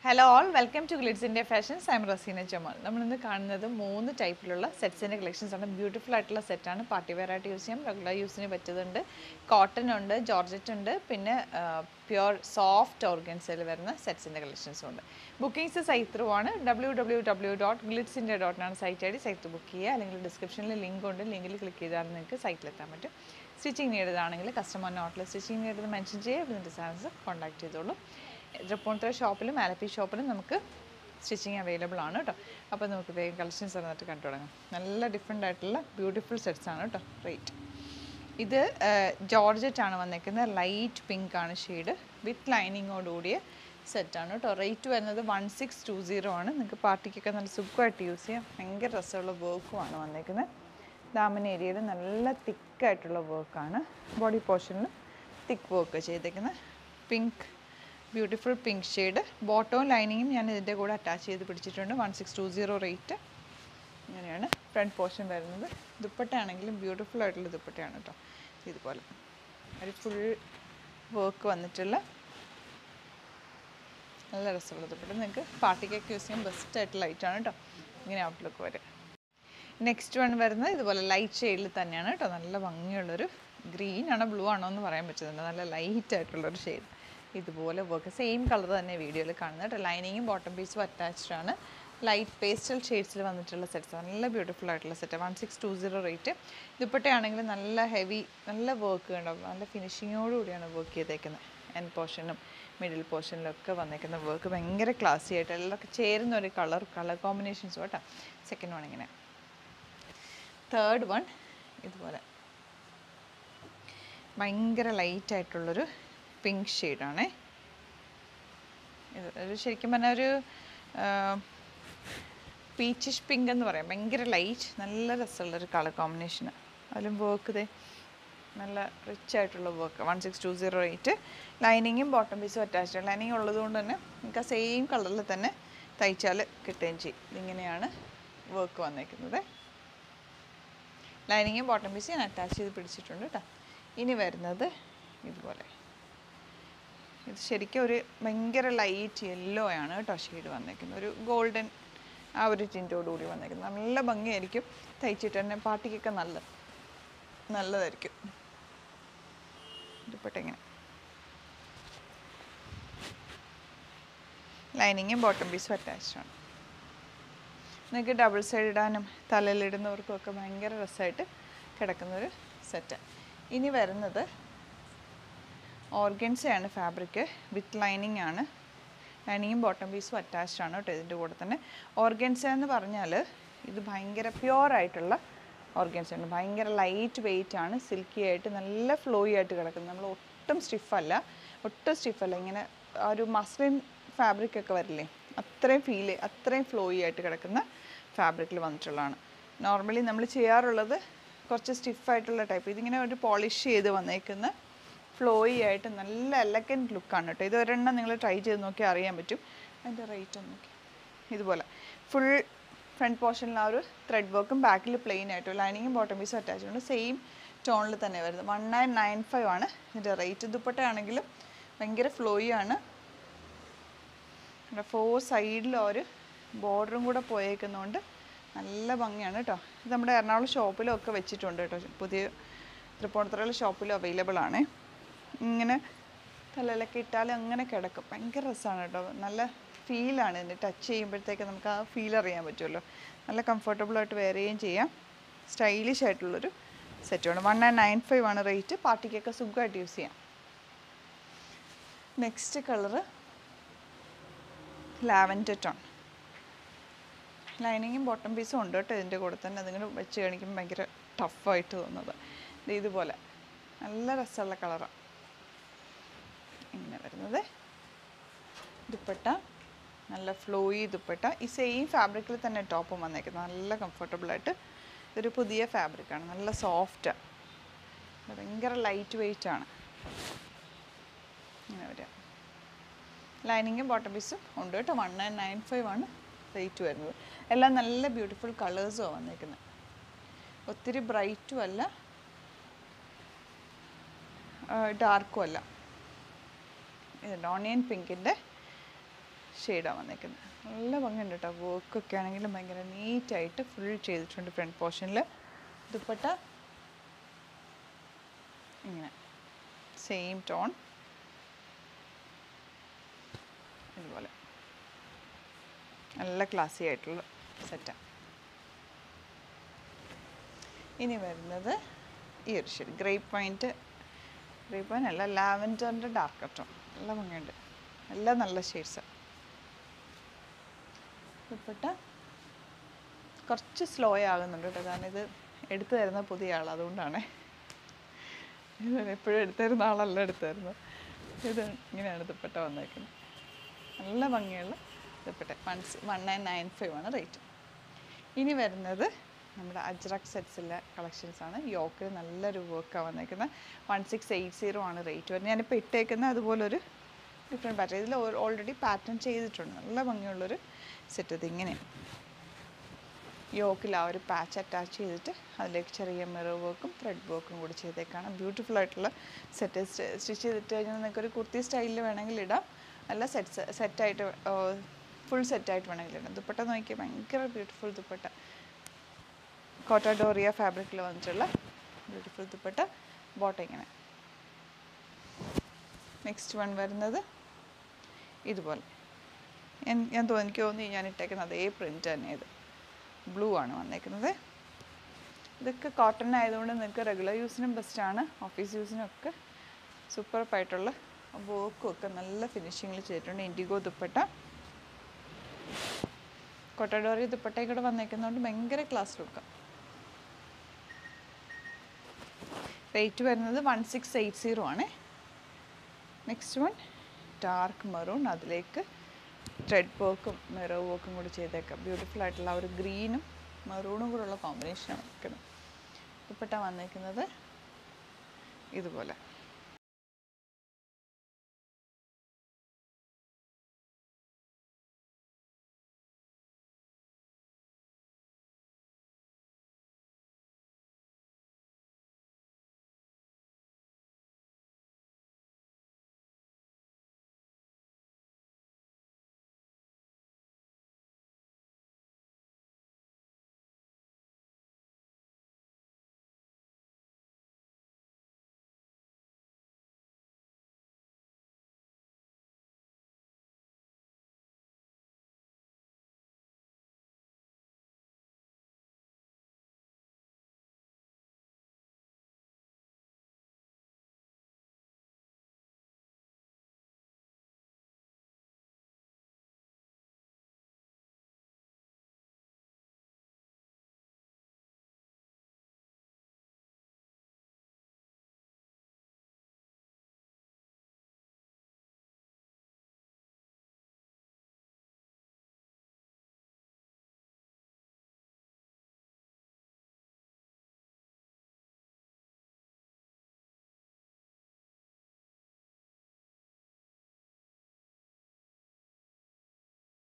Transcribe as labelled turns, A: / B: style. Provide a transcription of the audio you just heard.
A: hello all welcome to Glids India fashions I'm Raseena Jamal നമ്മളിന്ന് കാണുന്നത് മൂന്ന് ടൈപ്പിലുള്ള സെറ്റ്സിൻ്റെ കളക്ഷൻസ് ആണ് ബ്യൂട്ടിഫുൾ ആയിട്ടുള്ള സെറ്റാണ് പാർട്ടി വെയർ ആയിട്ട് യൂസ് ചെയ്യാം റെഗുലർ യൂസിന് പറ്റുന്നുണ്ട് കോട്ടൺ ഉണ്ട് ജോർജറ്റ് ഉണ്ട് പിന്നെ പ്യുർ സോഫ്റ്റ് ഓർഗൻസിൽ വരുന്ന സെറ്റ്സിൻ്റെ കളക്ഷൻസും ഉണ്ട് ബുക്കിംഗ്സ് സൈറ്റ് ത്രൂ ആണ് W W W dot Glids India dot ആണ് സൈറ്റ് ഐ ഡി സൈറ്റ് ബുക്ക് ചെയ്യുക അല്ലെങ്കിൽ ഡിസ്ക്രിപ്ഷനിൽ ലിങ്ക് ഉണ്ട് ലിങ്കിൽ ക്ലിക്ക് ചെയ്താൽ നിങ്ങൾക്ക് സൈറ്റിലെത്താൻ പറ്റും സ്റ്റിച്ചിങ് നീഡതാണെങ്കിൽ കസ്റ്റമർ നോട്ടിൽ സ്റ്റിച്ചിങ് നീഡത് മെൻഷൻ ചെയ്യുക ഇതിൻ്റെ സാധനസ് കോൺടാക്ട് ചെയ്തോളൂ തൃപ്പൂണിത്തുറ ഷോപ്പിലും ആലപ്പി ഷോപ്പിലും നമുക്ക് സ്റ്റിച്ചിങ് അവൈലബിൾ ആണ് കേട്ടോ അപ്പോൾ നമുക്ക് വേഗം കളക്ഷൻസ് വന്നിട്ട് കണ്ടു തുടങ്ങാം നല്ല ഡിഫറെൻ്റ് ആയിട്ടുള്ള ബ്യൂട്ടിഫുൾ സെറ്റ്സ് ആണ് കേട്ടോ റേറ്റ് ഇത് ജോർജറ്റ് ആണ് വന്നേക്കുന്നത് ലൈറ്റ് പിങ്ക് ആണ് ഷെയ്ഡ് വിത്ത് ലൈനിങ്ങോട് കൂടിയ സെറ്റാണ് കേട്ടോ റേറ്റ് വരുന്നത് വൺ സിക്സ് ടു സീറോ ആണ് നിങ്ങൾക്ക് പാർട്ടിക്കൊക്കെ നല്ല സുഖമായിട്ട് യൂസ് ചെയ്യാം ഭയങ്കര രസമുള്ള വർക്കുമാണ് വന്നേക്കുന്നത് ദാമൻ ഏരിയയിൽ നല്ല തിക്കായിട്ടുള്ള വർക്കാണ് ബോഡി പോർഷനിൽ തിക്ക് വർക്ക് ചെയ്തേക്കുന്നത് പിങ്ക് ബ്യൂട്ടിഫുൾ പിങ്ക് ഷെയ്ഡ് ബോട്ടവും ലൈനിങ്ങും ഞാൻ ഇതിൻ്റെ കൂടെ അറ്റാച്ച് ചെയ്ത് പിടിച്ചിട്ടുണ്ട് one six two zero rate ഇങ്ങനെയാണ് ഫ്രണ്ട് പോർഷൻ വരുന്നത് ദുപ്പട്ടയാണെങ്കിലും ബ്യൂട്ടിഫുൾ ആയിട്ടുള്ള ദുപ്പട്ടയാണ് കേട്ടോ ഇതുപോലെ ഒരു ഫുൾ വർക്ക് വന്നിട്ടുള്ള നല്ല രസമുള്ള ദുപ്പട്ട നിങ്ങൾക്ക് പാർട്ടിക്കൊക്കെ യൂസ് ചെയ്യാൻ ബെസ്റ്റ് ആയിട്ടുള്ള ലൈറ്റാണ് കേട്ടോ ഇങ്ങനെ ഔട്ട്ലുക്ക് വരെ നെക്സ്റ്റ് വൺ വരുന്നത് ഇതുപോലെ ലൈറ്റ് ഷെയ്ഡിൽ തന്നെയാണ് കേട്ടോ നല്ല ഭംഗിയുള്ളൊരു ഗ്രീൻ ആണോ ബ്ലൂ ആണോ എന്ന് പറയാൻ പറ്റുന്നില്ല നല്ല ലൈറ്റ് ആയിട്ടുള്ളൊരു ഷെയ്ഡ് ഇതുപോലെ വർക്ക് സെയിം കളർ തന്നെ വീഡിയോയിൽ കാണുന്നത് കേട്ടോ ലൈനിങ്ങും ബോട്ടം പീസും അറ്റാച്ച്ഡ് ആണ് ലൈറ്റ് പേസ്റ്റൽ ഷെയ്ഡ്സിൽ വന്നിട്ടുള്ള സെറ്റ്സ് നല്ല ബ്യൂട്ടിഫുൾ ആയിട്ടുള്ള set one six two zero rate ദുപ്പട്ടയാണെങ്കിൽ നല്ല ഹെവി നല്ല വർക്ക് ഉണ്ടാവും നല്ല ഫിനിഷിങ്ങോടുകൂടിയാണ് വർക്ക് ചെയ്തേക്കുന്നത് എൻ പോർഷനും മിഡിൽ പോർഷനിലൊക്കെ വന്നേക്കുന്ന വർക്ക് ഭയങ്കര ക്ലാസി ആയിട്ട് എല്ലാവർക്കും ചേരുന്ന ഒരു കളർ കളർ കോമ്പിനേഷൻസും കേട്ടോ സെക്കൻഡ് വൺ ഇങ്ങനെ തേർഡ് വൺ ഇതുപോലെ ഭയങ്കര ലൈറ്റ് ആയിട്ടുള്ളൊരു പിങ്ക് ഷെയ്ഡാണേ ഇത് ഒരു ശരിക്കും പറഞ്ഞാൽ ഒരു പീച്ചിഷ് പിങ്ക് എന്ന് പറയാം ഭയങ്കര ലൈറ്റ് നല്ല രസമുള്ളൊരു കളർ കോമ്പിനേഷന് അതിലും വർക്ക് ഇതേ നല്ല റിച്ച് ആയിട്ടുള്ള work one six two zero eight ലൈനിങ്ങും ബോട്ടം പീസും അറ്റാച്ച്ഡ് ലൈനിങ് ഉള്ളതുകൊണ്ട് തന്നെ നമുക്ക് ആ സെയിം കളറിൽ തന്നെ തയ്ച്ചാൽ കിട്ടുകയും ചെയ്യും ഇതിങ്ങനെയാണ് വർക്ക് വന്നേക്കുന്നത് ലൈനിങ്ങും ബോട്ടം പീസും ഞാൻ അറ്റാച്ച് ചെയ്ത് പിടിച്ചിട്ടുണ്ട് കേട്ടോ ഇനി വരുന്നത് ഇതുപോലെ ഇത് ശരിക്കും ഒരു ഭയങ്കര ലൈറ്റ് യെല്ലോ ആണ് കേട്ടോ ഷെയ്ഡ് വന്നേക്കുന്നത് ഒരു ഗോൾഡൻ ആ ഒരു ടിൻറ്റോട് കൂടി വന്നേക്കുന്നത് നല്ല ഭംഗിയായിരിക്കും തയ്ച്ചിട്ട് തന്നെ പാർട്ടിക്കൊക്കെ നല്ല നല്ലതായിരിക്കും ദുപ്പട്ട ഇങ്ങനെ ലൈനിങ്ങും ബോട്ടം പീസും അറ്റാച്ച്ഡ് ആണ് നിങ്ങൾക്ക് ഡബിൾ സൈഡ് ഇടാനും തലയിലിടുന്നവർക്കും ഒക്കെ ഭയങ്കര രസമായിട്ട് കിടക്കുന്നൊരു സെറ്റ് ഇനി വരുന്നത് ഓർഗൻസയാണ് ഫാബ്രിക് വിത്ത് ലൈനിങ് ആണ് ലൈനിങ്ങും ബോട്ടം പീസും അറ്റാച്ച്ഡ് ആണ് കേട്ടോ ഇതിൻ്റെ കൂടെ തന്നെ ഓർഗൻസ എന്ന് പറഞ്ഞാൽ ഇത് ഭയങ്കര പ്യുവർ ആയിട്ടുള്ള ഓർഗൻസ ആണ് ഭയങ്കര ലൈറ്റ് വെയിറ്റ് ആണ് സിൽക്കി ആയിട്ട് നല്ല ഫ്ലോയി ആയിട്ട് കിടക്കുന്നത് നമ്മൾ ഒട്ടും സ്റ്റിഫല്ല ഒട്ടും സ്റ്റിഫല്ല ഇങ്ങനെ ആ ഒരു മസ്ലിൻ ഫാബ്രിക് ഒക്കെ വരില്ലേ അത്രയും ഫീൽ അത്രയും ഫ്ലോയി ആയിട്ട് കിടക്കുന്ന ഫാബ്രിക്കിൽ വന്നിട്ടുള്ളതാണ് നോർമലി നമ്മൾ ചെയ്യാറുള്ളത് കുറച്ച് സ്റ്റിഫായിട്ടുള്ള ടൈപ്പ് ഇതിങ്ങനെ ഒരു പോളിഷ് ചെയ്ത് വന്നേക്കുന്ന ഫ്ലോയി ആയിട്ട് നല്ല എലഗൻറ്റ് ലുക്കാണ് കേട്ടോ ഇത് ഒരെണ്ണം നിങ്ങൾ ട്രൈ ചെയ്ത് നോക്കിയാൽ അറിയാൻ പറ്റും അതിൻ്റെ റേറ്റ് ഒന്ന് നോക്കി ഇതുപോലെ ഫുൾ ഫ്രണ്ട് പോർഷനിൽ ആ ഒരു ത്രെഡ് വർക്കും ബാക്കിൽ പ്ലെയിൻ ആയിട്ടും ലൈനിങ്ങും ബോട്ടം പീസും അറ്റാച്ച് ഉണ്ട് സെയിം ടോണിൽ തന്നെ വരുന്നത് വൺ നയൻ നയൻ ഫൈവ് ആണ് ഇതിൻ്റെ റേറ്റ് ദുപ്പട്ടയാണെങ്കിലും ഭയങ്കര ഫ്ലോയി ആണ് ഫോർ സൈഡിൽ ഒരു ബോർഡറും കൂടെ പോയേക്കുന്നതുകൊണ്ട് നല്ല ഭംഗിയാണ് കേട്ടോ ഇത് നമ്മുടെ എറണാകുളം ഷോപ്പിലും ഒക്കെ വെച്ചിട്ടുണ്ട് കേട്ടോ പുതിയ തൃപ്പൂണിത്തുറയിലെ ഷോപ്പിലും അവൈലബിൾ ആണ് ഇങ്ങനെ തലയിലൊക്കെ ഇട്ടാൽ അങ്ങനെ കിടക്കും ഭയങ്കര രസമാണ് കേട്ടോ നല്ല ഫീലാണ് ഇതിൻ്റെ ടച്ച് ചെയ്യുമ്പോഴത്തേക്ക് നമുക്ക് ആ ഫീൽ അറിയാൻ പറ്റുമല്ലോ നല്ല കംഫർട്ടബിൾ ആയിട്ട് വെയർ ചെയ്യുകയും ചെയ്യാം സ്റ്റൈലിഷ് ആയിട്ടുള്ളൊരു സെറ്റാണ് വൺ നയൻ നയൻ ഫൈവ് ആണ് റേറ്റ് പാർട്ടിക്കൊക്കെ സുഖമായിട്ട് യൂസ് ചെയ്യാം നെക്സ്റ്റ് കളറ് ലാവൻഡർ ടോൺ ലൈനിങ്ങും ബോട്ടം പീസും ഉണ്ട് കേട്ടോ ഇതിൻ്റെ കൂടെ തന്നെ അതിങ്ങനെ വെച്ച് കാണിക്കുമ്പോൾ ഭയങ്കര ടഫായിട്ട് തോന്നുന്നത് ഇത് ഇതുപോലെ നല്ല രസമുള്ള കളറാണ് ഇങ്ങനെ വരുന്നത് ദുപ്പട്ട നല്ല ഫ്ലോയി ദുപ്പട്ട ഈ സെയിം ഫാബ്രിക്കിൽ തന്നെ ടോപ്പും വന്നേക്കുന്നത് നല്ല കംഫർട്ടബിളായിട്ട് ഇതൊരു പുതിയ ഫാബ്രിക്കാണ് നല്ല സോഫ്റ്റാണ് ഭയങ്കര ലൈറ്റ് വെയിറ്റ് ആണ് ഇങ്ങനെ വരിക ലൈനിങ്ങും ബോട്ടം പീസും ഉണ്ട് കേട്ടോ വൺ നയൻ നയൻ ഫൈവ് ആണ് റേറ്റ് വരുന്നത് എല്ലാം നല്ല ബ്യൂട്ടിഫുൾ കളേഴ്സുമാണ് വന്നേക്കുന്നത് ഒത്തിരി ബ്രൈറ്റും അല്ല ഡാർക്കും അല്ല ഇതുണ്ട് ഓണിയൻ പിങ്കിൻ്റെ ഷെയ്ഡാണ് വന്നേക്കുന്നത് നല്ല ഭംഗിയുണ്ട് കേട്ടോ വർക്കൊക്കെ ആണെങ്കിലും ഭയങ്കര നീറ്റായിട്ട് ഫുൾ ചെയ്തിട്ടുണ്ട് ഫ്രണ്ട് പോർഷനിൽ ദുപ്പട്ട ഇങ്ങനെ സെയിം ടോൺ ഇതുപോലെ നല്ല ക്ലാസി ആയിട്ടുള്ള സെറ്റാണ് ഇനി വരുന്നത് ഈ ഒരു shade grape point grape point അല്ല ലാവൻഡറിൻ്റെ ഡാർക്ക് ടോൺ നല്ല ഭംഗിയുണ്ട് എല്ലാം നല്ല ഷെയ്ഡ്സാണ് ദുപ്പട്ട കുറച്ച് സ്ലോ ആകുന്നുണ്ട് കേട്ടോ കാരണം ഇത് എടുത്തു തരുന്ന പുതിയ ആൾ അതുകൊണ്ടാണ് ഇത് എപ്പോഴും എടുത്തു തരുന്ന ആളല്ല എടുത്തു തരുന്നത് ഇത് ഇങ്ങനെയാണ് ദുപ്പട്ട വന്നേക്കുന്നത് നല്ല ഭംഗിയുള്ള dupatta one one nine nine five ആണ് റേറ്റ് ഇനി വരുന്നത് നമ്മുടെ അജ്രക് സെറ്റ്സിലെ കളക്ഷൻസ് ആണ് യോക്കിൽ നല്ലൊരു വർക്കാണ് വന്നേക്കുന്നത് വൺ സിക്സ് എയ്റ്റ് സീറോ ആണ് റേറ്റ് വരുന്നത് ഞാനിപ്പോൾ ഇട്ടേക്കുന്ന അതുപോലൊരു ഡിഫറെൻറ്റ് പാറ്റേൺ ഇതിൽ ഓൾറെഡി പാറ്റേൺ ചെയ്തിട്ടുണ്ട് നല്ല ഭംഗിയുള്ളൊരു സെറ്റ് ഇത് ഇങ്ങനെയാണ് യോക്കിൽ ആ ഒരു പാച്ച് അറ്റാച്ച് ചെയ്തിട്ട് അതിലേക്ക് ചെറിയ മിറർ വർക്കും ത്രെഡ് വർക്കും കൂടി ചെയ്തേക്കാണ് ബ്യൂട്ടിഫുൾ ആയിട്ടുള്ള സെറ്റ് സ്റ്റിച്ച് ചെയ്തിട്ട് കഴിഞ്ഞാൽ നിങ്ങൾക്ക് ഒരു കുർത്തി സ്റ്റൈലിൽ വേണമെങ്കിൽ ഇടാം അല്ല സെറ്റ് സെറ്റായിട്ട് ഫുൾ സെറ്റായിട്ട് വേണമെങ്കിൽ ഇടാം ദുപ്പട്ട നോക്കിയാൽ ഭയങ്കര ബ്യൂട്ടിഫുൾ ദുപ്പട്ട കോട്ടഡോറിയ ഫാബ്രിക്കിൽ വന്നിട്ടുള്ള ബ്യൂട്ടിഫുൾ ദുപ്പട്ട ബോട്ട ഇങ്ങനെ നെക്സ്റ്റ് വൺ വരുന്നത് ഇതുപോലെ എൻ- ഞാൻ തോന്നി എനിക്ക് തോന്നി ഞാൻ ഇട്ടേക്കുന്ന അതേ പ്രിൻ്റ് തന്നെ ഇത് ബ്ലൂ ആണ് വന്നേക്കുന്നത് ഇതൊക്കെ കോട്ടൺ ആയതുകൊണ്ട് നിങ്ങൾക്ക് റെഗുലർ യൂസിനും ബെസ്റ്റാണ് ഓഫീസ് യൂസിനും ഒക്കെ സൂപ്പർപ്പായിട്ടുള്ള വർക്കും ഒക്കെ നല്ല ഫിനിഷിങ്ങിൽ ചെയ്തിട്ടുണ്ട് ഇൻഡിഗോ ദുപ്പട്ട കൊട്ടഡോറി ദുപ്പട്ടയും കൂടെ വന്നേക്കുന്നതുകൊണ്ട് ഭയങ്കര ക്ലാസ് ലുക്കാണ് റേറ്റ് വരുന്നത് വൺ സിക്സ് എയ്റ്റ് സീറോ ആണ് നെക്സ്റ്റ് വൺ ഡാർക്ക് മെറൂൺ അതിലേക്ക് ത്രെഡ് വർക്കും മെറോ വർക്കും കൂടി ചെയ്തേക്കാം ബ്യൂട്ടിഫുൾ ആയിട്ടുള്ള ആ ഒരു ഗ്രീനും മെറൂണും കൂടെയുള്ള കോമ്പിനേഷനാണ് വയ്ക്കുന്നത് ദുപ്പട്ട വന്നേക്കുന്നത് ഇതുപോലെ